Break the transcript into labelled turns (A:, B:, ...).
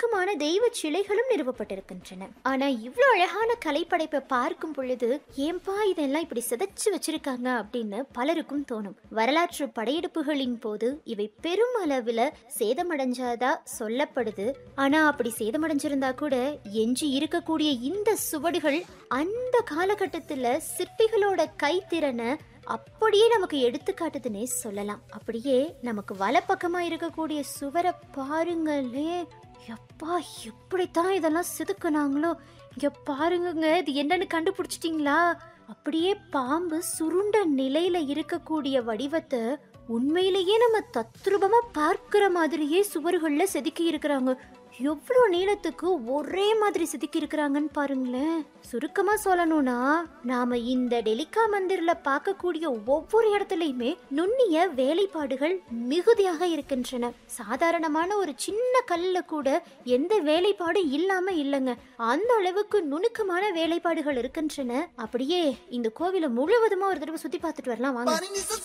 A: நுணுக்கமான தெய்வ சிலைகளும் நிறுவப்பட்டிருக்கின்றன ஆனா இவ்வளோ அழகான கலைப்படைப்பை பார்க்கும் பொழுது ஏன்பா இதெல்லாம் இப்படி சிதைச்சு வச்சிருக்காங்க அப்படின்னு பலருக்கும் தோணும் வரலாற்று படையெடுப்புகளின் போது இவை பெரும் அளவுல சேதமடைஞ்சதா சொல்லப்படுது ஆனா அப்படி சேதமடைஞ்சிருந்தா கூட எஞ்சி இருக்கக்கூடிய இந்த சுவடுகள் அந்த காலகட்டத்துல சிற்பிகளோட கைத்திறனை அப்படியே நமக்கு எடுத்துக்காட்டுதுன்னே சொல்லலாம் அப்படியே நமக்கு வலப்பக்கமா இருக்கக்கூடிய சுவரை பாருங்களே எப்பா எப்படித்தான் இதெல்லாம் செதுக்குனாங்களோ இங்க பாருங்கங்க இது என்னன்னு கண்டுபிடிச்சிட்டீங்களா அப்படியே பாம்பு சுருண்ட நிலையில இருக்கக்கூடிய வடிவத்தை உண்மையிலேயே நம்ம தத்ரூபமா பார்க்கிற மாதிரியே சுவர்கள்ல செதுக்கி இருக்கிறாங்க எவ்வளோ நீளத்துக்கு ஒரே மாதிரி செதுக்கி இருக்கிறாங்கன்னு பாருங்களேன் சுருக்கமா சொல்லணும்னா நாம இந்த டெலிகா மந்திர்ல பார்க்கக்கூடிய ஒவ்வொரு இடத்துலயுமே நுண்ணிய வேலைப்பாடுகள் மிகுதியாக இருக்கின்றன சாதாரணமான ஒரு சின்ன கல்ல கூட எந்த வேலைப்பாடும் இல்லாம இல்லைங்க அந்த அளவுக்கு நுணுக்கமான வேலைப்பாடுகள் இருக்கின்றன அப்படியே இந்த கோவிலை முழுவதுமா ஒரு தடவை சுத்தி பார்த்துட்டு வரலாம் வாங்க